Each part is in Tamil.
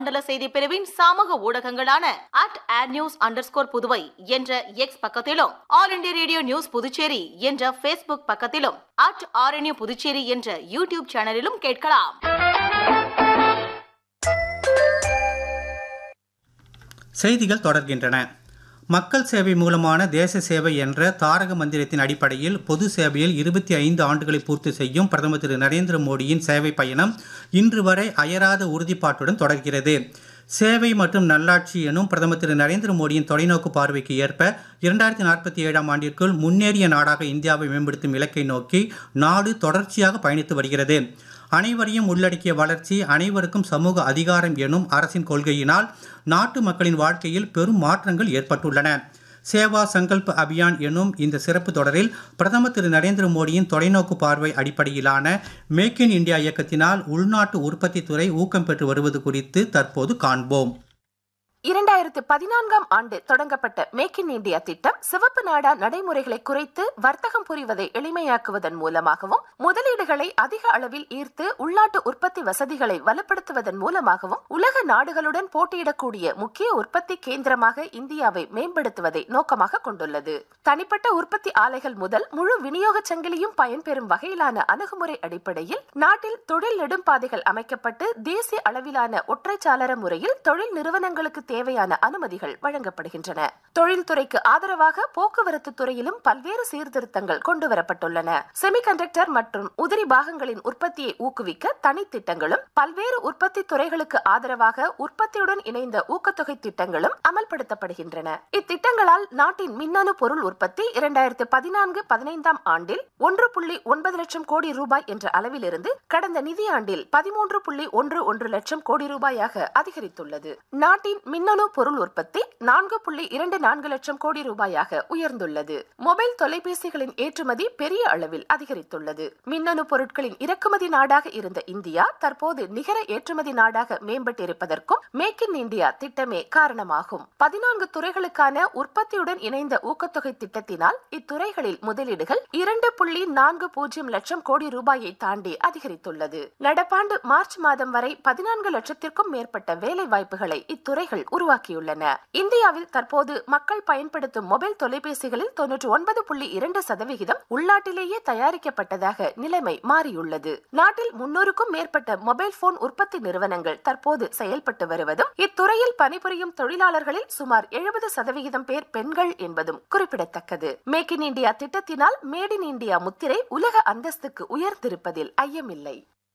மண்டல செய்தி பிரிவின் சமூக ஊடகங்களான at at news underscore Puduvai என்ற எக்ஸ் பக்கத்திலும் All India Radio news Puducherry என்ற ஃபேஸ்புக் பக்கத்திலும் அட் ஆர்என்யூ புதுச்சேரி என்ற யூடியூப் சேனலிலும் கேட்கலாம் செய்திகள் தொடர்கின்றன மக்கள் சேவை மூலமான தேச சேவை என்ற தாரக மந்திரத்தின் அடிப்படையில் பொது சேவையில் இருபத்தி ஐந்து ஆண்டுகளை பூர்த்தி செய்யும் பிரதமர் திரு நரேந்திர மோடியின் சேவை பயணம் இன்று வரை அயராத உறுதிப்பாட்டுடன் தொடர்கிறது சேவை மற்றும் நல்லாட்சி எனும் பிரதமர் திரு நரேந்திர மோடியின் தொலைநோக்கு பார்வைக்கு ஏற்ப இரண்டாயிரத்தி நாற்பத்தி ஏழாம் ஆண்டிற்குள் முன்னேறிய நாடாக இந்தியாவை மேம்படுத்தும் இலக்கை நோக்கி நாடு தொடர்ச்சியாக பயணித்து வருகிறது அனைவரையும் உள்ளடக்கிய வளர்ச்சி அனைவருக்கும் சமூக அதிகாரம் எனும் அரசின் கொள்கையினால் நாட்டு மக்களின் வாழ்க்கையில் பெரும் மாற்றங்கள் ஏற்பட்டுள்ளன சேவா சங்கல்ப் அபியான் எனும் இந்த சிறப்பு தொடரில் பிரதமர் திரு நரேந்திர மோடியின் தொலைநோக்கு பார்வை அடிப்படையிலான மேக் இன் இந்தியா இயக்கத்தினால் உள்நாட்டு உற்பத்தி துறை ஊக்கம் பெற்று வருவது குறித்து தற்போது காண்போம் இரண்டாயிரத்து பதினான்காம் ஆண்டு தொடங்கப்பட்ட மேக் இன் இந்தியா திட்டம் சிவப்பு நாடா நடைமுறைகளை குறைத்து வர்த்தகம் புரிவதை எளிமையாக்குவதன் மூலமாகவும் முதலீடுகளை அதிக அளவில் ஈர்த்து உள்நாட்டு உற்பத்தி வசதிகளை வலுப்படுத்துவதன் மூலமாகவும் உலக நாடுகளுடன் போட்டியிடக்கூடிய முக்கிய உற்பத்தி கேந்திரமாக இந்தியாவை மேம்படுத்துவதை நோக்கமாக கொண்டுள்ளது தனிப்பட்ட உற்பத்தி ஆலைகள் முதல் முழு விநியோக சங்கிலியும் பயன்பெறும் வகையிலான அணுகுமுறை அடிப்படையில் நாட்டில் தொழில் நெடும்பாதைகள் அமைக்கப்பட்டு தேசிய அளவிலான ஒற்றைச்சாளர முறையில் தொழில் நிறுவனங்களுக்கு தேவையான அனுமதிகள் வழங்கப்படுகின்றன தொழில்துறைக்கு ஆதரவாக போக்குவரத்து துறையிலும் பல்வேறு சீர்திருத்தங்கள் கொண்டுவரப்பட்டுள்ளன செமிகண்டக்டர் மற்றும் உதிரி பாகங்களின் உற்பத்தியை ஊக்குவிக்க தனித்திட்டங்களும் பல்வேறு உற்பத்தி துறைகளுக்கு ஆதரவாக உற்பத்தியுடன் இணைந்த ஊக்கத்தொகை திட்டங்களும் அமல்படுத்தப்படுகின்றன இத்திட்டங்களால் நாட்டின் மின்னணு பொருள் உற்பத்தி இரண்டாயிரத்து பதினான்கு பதினைந்தாம் ஆண்டில் ஒன்று புள்ளி ஒன்பது லட்சம் கோடி ரூபாய் என்ற அளவிலிருந்து கடந்த நிதியாண்டில் பதிமூன்று புள்ளி ஒன்று ஒன்று லட்சம் கோடி ரூபாயாக அதிகரித்துள்ளது நாட்டின் மின்னணு பொருள் உற்பத்தி நான்கு புள்ளி இரண்டு நான்கு லட்சம் கோடி ரூபாயாக உயர்ந்துள்ளது மொபைல் தொலைபேசிகளின் ஏற்றுமதி பெரிய அளவில் அதிகரித்துள்ளது மின்னணு பொருட்களின் இறக்குமதி நாடாக இருந்த இந்தியா தற்போது நிகர ஏற்றுமதி நாடாக மேம்பட்டிருப்பதற்கும் மேக் இன் இந்தியா திட்டமே காரணமாகும் பதினான்கு துறைகளுக்கான உற்பத்தியுடன் இணைந்த ஊக்கத்தொகை திட்டத்தினால் இத்துறைகளில் முதலீடுகள் இரண்டு புள்ளி நான்கு பூஜ்ஜியம் லட்சம் கோடி ரூபாயை தாண்டி அதிகரித்துள்ளது நடப்பாண்டு மார்ச் மாதம் வரை பதினான்கு லட்சத்திற்கும் மேற்பட்ட வேலை வாய்ப்புகளை இத்துறைகள் உருவாக்கியுள்ளன இந்தியாவில் தற்போது மக்கள் பயன்படுத்தும் மொபைல் தொலைபேசிகளில் தொன்னூற்றி ஒன்பது புள்ளி இரண்டு சதவிகிதம் உள்நாட்டிலேயே தயாரிக்கப்பட்டதாக நிலைமை மாறியுள்ளது நாட்டில் முன்னூறுக்கும் மேற்பட்ட மொபைல் போன் உற்பத்தி நிறுவனங்கள் தற்போது செயல்பட்டு வருவதும் இத்துறையில் பணிபுரியும் தொழிலாளர்களில் சுமார் எழுபது சதவிகிதம் பேர் பெண்கள் என்பதும் குறிப்பிடத்தக்கது மேக் இன் இந்தியா திட்டத்தினால் மேட் இன் இந்தியா முத்திரை உலக அந்தஸ்துக்கு உயர்ந்திருப்பதில் ஐயமில்லை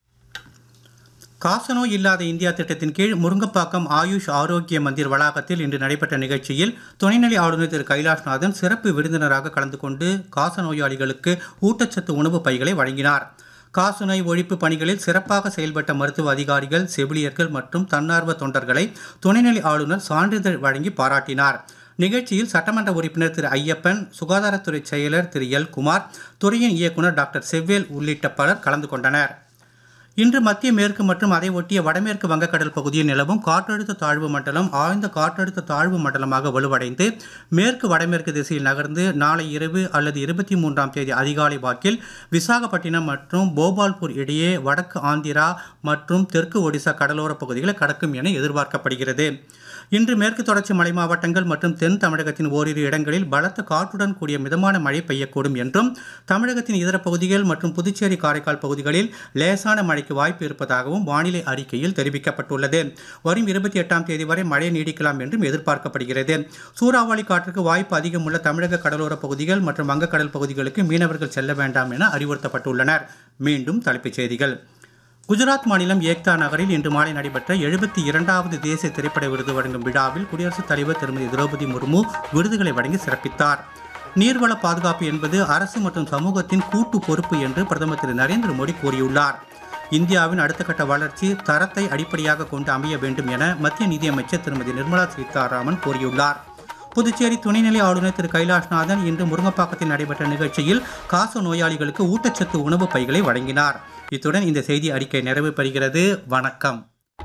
காசநோய் இல்லாத இந்தியா திட்டத்தின் கீழ் முருங்கப்பாக்கம் ஆயுஷ் ஆரோக்கிய மந்திர் வளாகத்தில் இன்று நடைபெற்ற நிகழ்ச்சியில் துணைநிலை ஆளுநர் திரு கைலாஷ்நாதன் சிறப்பு விருந்தினராக கலந்து கொண்டு காசநோயாளிகளுக்கு ஊட்டச்சத்து உணவு பைகளை வழங்கினார் காசநோய் ஒழிப்பு பணிகளில் சிறப்பாக செயல்பட்ட மருத்துவ அதிகாரிகள் செவிலியர்கள் மற்றும் தன்னார்வ தொண்டர்களை துணைநிலை ஆளுநர் சான்றிதழ் வழங்கி பாராட்டினார் நிகழ்ச்சியில் சட்டமன்ற உறுப்பினர் திரு ஐயப்பன் சுகாதாரத்துறை செயலர் திரு எல் குமார் துறையின் இயக்குனர் டாக்டர் செவ்வேல் உள்ளிட்ட பலர் கலந்து கொண்டனர் இன்று மத்திய மேற்கு மற்றும் அதை ஒட்டிய வடமேற்கு வங்கக்கடல் பகுதியில் நிலவும் காற்றழுத்த தாழ்வு மண்டலம் ஆழ்ந்த காற்றழுத்த தாழ்வு மண்டலமாக வலுவடைந்து மேற்கு வடமேற்கு திசையில் நகர்ந்து நாளை இரவு அல்லது இருபத்தி மூன்றாம் தேதி அதிகாலை வாக்கில் விசாகப்பட்டினம் மற்றும் போபால்பூர் இடையே வடக்கு ஆந்திரா மற்றும் தெற்கு ஒடிசா கடலோர பகுதிகளை கடக்கும் என எதிர்பார்க்கப்படுகிறது இன்று மேற்கு தொடர்ச்சி மலை மாவட்டங்கள் மற்றும் தென் தமிழகத்தின் ஓரிரு இடங்களில் பலத்த காற்றுடன் கூடிய மிதமான மழை பெய்யக்கூடும் என்றும் தமிழகத்தின் இதர பகுதிகள் மற்றும் புதுச்சேரி காரைக்கால் பகுதிகளில் லேசான மழைக்கு வாய்ப்பு இருப்பதாகவும் வானிலை அறிக்கையில் தெரிவிக்கப்பட்டுள்ளது வரும் இருபத்தி எட்டாம் தேதி வரை மழை நீடிக்கலாம் என்றும் எதிர்பார்க்கப்படுகிறது சூறாவளி காற்றுக்கு வாய்ப்பு அதிகம் உள்ள தமிழக கடலோர பகுதிகள் மற்றும் வங்கக்கடல் பகுதிகளுக்கு மீனவர்கள் செல்ல வேண்டாம் என அறிவுறுத்தப்பட்டுள்ளனர் மீண்டும் தலைப்புச் செய்திகள் குஜராத் மாநிலம் ஏக்தா நகரில் இன்று மாலை நடைபெற்ற எழுபத்தி இரண்டாவது தேசிய திரைப்பட விருது வழங்கும் விழாவில் குடியரசுத் தலைவர் திருமதி திரௌபதி முர்மு விருதுகளை வழங்கி சிறப்பித்தார் நீர்வள பாதுகாப்பு என்பது அரசு மற்றும் சமூகத்தின் கூட்டு பொறுப்பு என்று பிரதமர் திரு நரேந்திர மோடி கூறியுள்ளார் இந்தியாவின் அடுத்த கட்ட வளர்ச்சி தரத்தை அடிப்படையாக கொண்டு அமைய வேண்டும் என மத்திய நிதியமைச்சர் திருமதி நிர்மலா சீதாராமன் கூறியுள்ளார் புதுச்சேரி துணைநிலை ஆளுநர் திரு கைலாஷ்நாதன் இன்று முருங்கப்பாக்கத்தில் நடைபெற்ற நிகழ்ச்சியில் காச நோயாளிகளுக்கு ஊட்டச்சத்து உணவு பைகளை வழங்கினார் இத்துடன் இந்த செய்தி அறிக்கை நிறைவு பெறுகிறது வணக்கம்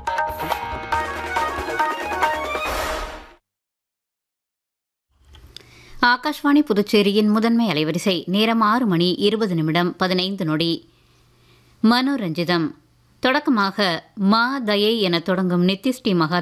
ஆகாஷ்வாணி புதுச்சேரியின் முதன்மை அலைவரிசை நேரம் ஆறு மணி இருபது நிமிடம் பதினைந்து நொடி மனோரஞ்சிதம் தொடக்கமாக மா தயை என தொடங்கும் நித்திஸ்ரீ மகா